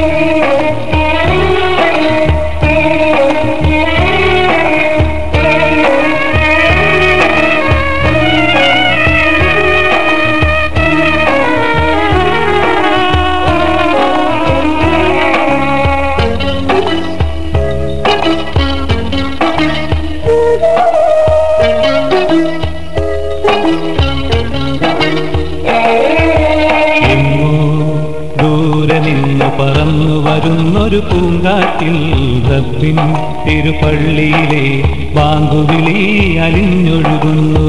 എങ്ങോ ദൂരെ നിന്ന് പറന്നു വരുന്നൊരു പൂങ്കാറ്റിൽ റബ്ബിൻ തിരുപ്പള്ളിയിലെ ബാങ്കുവിളി അലിഞ്ഞൊഴുകുന്നു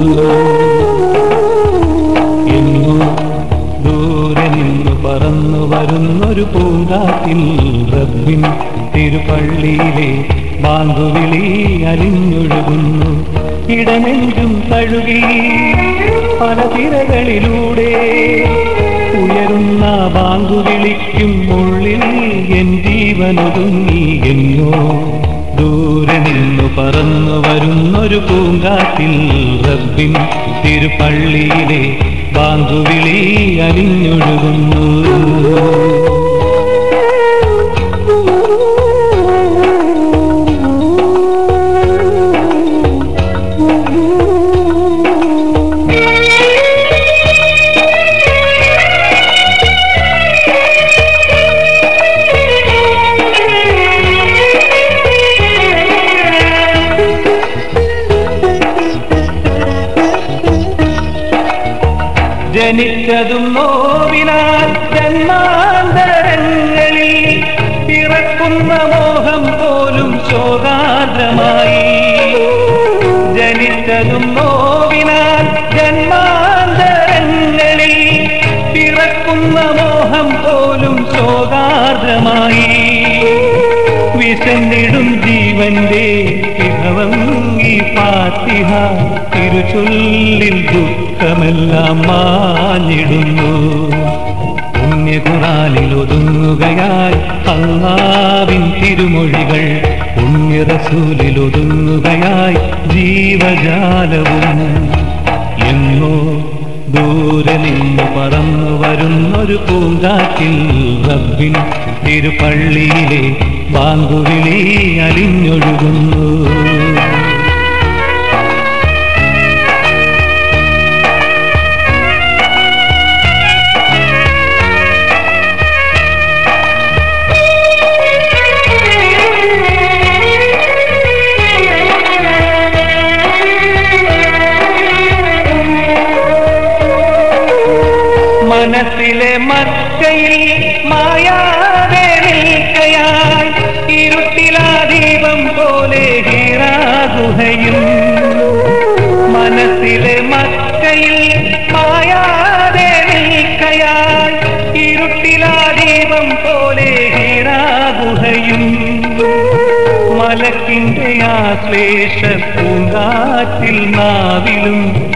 എങ്ങോ ദൂരെ നിന്ന് പറന്നു വരുന്നൊരു പൂങ്കാറ്റിൽ റബ്ബിൻ തിരുപ്പള്ളിയിലെ ബാങ്കുവിളി അലിഞ്ഞൊഴുകുന്നു ഇടനെഞ്ചും തഴുകി പല തിരകളിലൂടെ ഉയരുന്ന ബാങ്കു വിളിക്കും ഉള്ളിൽ എൻ ജീവനൊതുങ്ങി എന്നോ ദൂരെ നിന്നു പറന്നു വരുന്നൊരു പൂങ്കാറ്റിൽ റബ്ബിൻ തിരുപ്പള്ളിയിലെ ബാങ്കുവിളി അലിഞ്ഞൊഴുകുന്നു ജനിച്ചതും നോവിനാൽ ജന്മാന്തരങ്ങളിൽ പിറക്കുന്ന മോഹം പോലും ശോകാദ്രമായി ജനിച്ചതും നോവിനാൽ ജന്മാന്തരങ്ങളിൽ പിറക്കുന്ന മോഹം പോലും ശോകാദ്രമായി വിശന്നിടും ജീവന്റെ വിഭവം ഈ പാത്തിഹ തിരുചൊല്ലിൽ ദുഃഖമെല്ലാം മാഞ്ഞിടുന്നു പുണ്യകുറാലിൽ ഒതുങ്ങുകയായി അള്ളാവിൻ തിരുമൊഴികൾ പുണ്യറസൂലിൽ ഒതുങ്ങുകയായി ജീവജാലവും എന്നോ ദൂരെ നിന്ന് പറന്നു വരുന്നൊരു പൂങ്കാറ്റിൽ റബ്ബിൻ തിരുപ്പള്ളിയിലെ ബാങ്കുവിളി അലിഞ്ഞൊഴുകുന്നു മനസ്സിലെ മക്കയിൽ മായാതെ നിൽക്കയായി ഇരുട്ടിലാ ദീപം പോലെ ഹീറാഗുഹയും മനസ്സിലെ മക്കയിൽ മായാതെ നിൽക്കയായി ഇരുട്ടിലാ ദീപം പോലെ ഹീറാഗുഹയും മലക്കിന്റെ ആശ്ലേഷ പൂങ്കാറ്റിൽ നാവിലും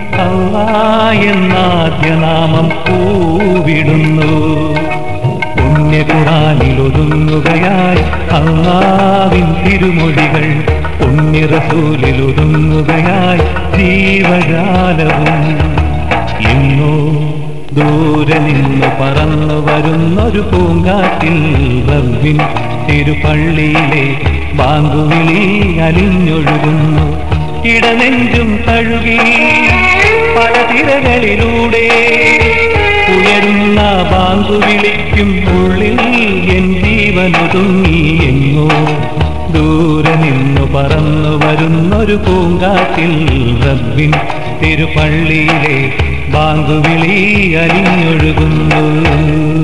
എന്നാദ്യനാമം പൂവിടുന്നു പുണ്യകുറാനിൽ ഒതുങ്ങുകയായി അള്ളാവിൻ തിരുമൊഴികൾ പുണ്യറസൂലിൽ ഒതുങ്ങുകയായി ജീവജാലവും എന്നോ ദൂരെ നിന്ന് പറന്നു വരുന്നൊരു പൂങ്കാറ്റിൽ റബ്ബിൻ തിരുപ്പള്ളിയിലെ ബാങ്കുവിളി അലിഞ്ഞൊഴുകുന്നു ഇടനെഞ്ചും തഴുകി പല തിരകളിലൂടെ ഉയരുന്ന ബാങ്കു വിളിക്കും ഉള്ളിൽ എൻ ജീവനൊതുങ്ങി എങ്ങോ ദൂരെ നിന്നു പറന്നു വരുന്നൊരു പൂങ്കാറ്റിൽ റബ്ബിൻ തിരുപ്പള്ളിയിലെ ബാങ്കുവിളി അലിഞ്ഞൊഴുകുന്നു